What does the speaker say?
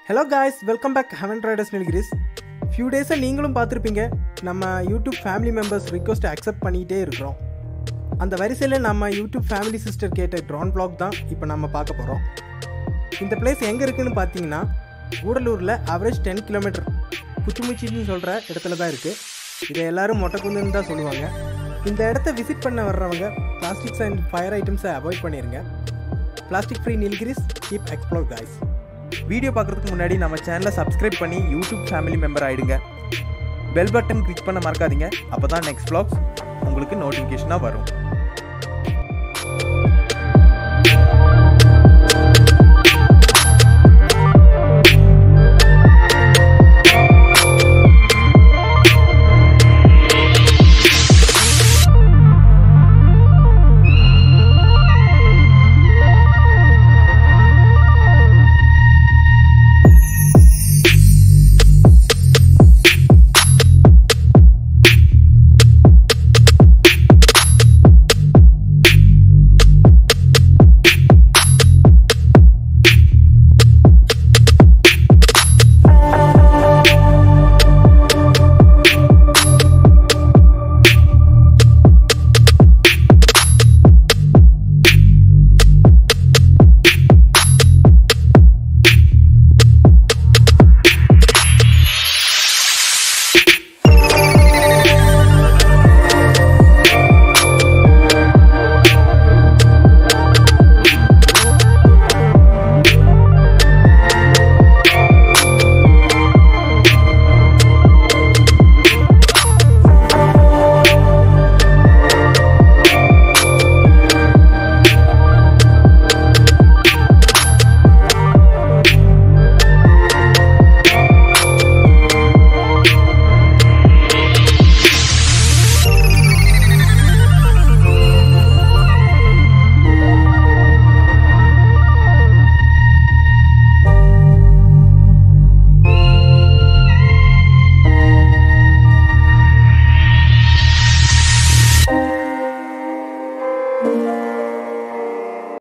hello guys welcome back Heaven Riders Nilgiris few டேஸாக நீங்களும் பார்த்துருப்பீங்க நம்ம யூடியூப் ஃபேமிலி மெம்பர்ஸ் ரிக்வஸ்ட்டை அக்செப்ட் பண்ணிகிட்டே இருக்கிறோம் அந்த வரிசையில் நம்ம யூடியூப் ஃபேமிலி சிஸ்டர் கேட்ட ட்ரோன் பிளாக் தான் இப்போ நம்ம பார்க்க போகிறோம் இந்த பிளேஸ் எங்கே இருக்குன்னு பார்த்தீங்கன்னா கூடலூரில் அவரேஜ் டென் கிலோமீட்டர் குச்சிமுச்சின்னு சொல்கிற இடத்துல தான் இருக்குது இதை எல்லாரும் மொட்டைக்குந்துன்னு தான் சொல்லுவாங்க இந்த இடத்த விசிட் பண்ண வர்றவங்க பிளாஸ்டிக்ஸ் அண்ட் ஃபயர் ஐட்டம்ஸை அவாய்ட் பண்ணிடுங்க plastic free Nilgiris keep explore guys video பார்க்குறதுக்கு முன்னாடி நம்ம சேனலை சப்ஸ்கிரைப் பண்ணி யூடியூப் ஃபேமிலி மெம்பர் ஆகிடுங்க பெல் பட்டன் கிளிக் பண்ண மறக்காதீங்க அப்போ தான் நெக்ஸ்ட் vlogs உங்களுக்கு நோட்டிஃபிகேஷனாக வரும்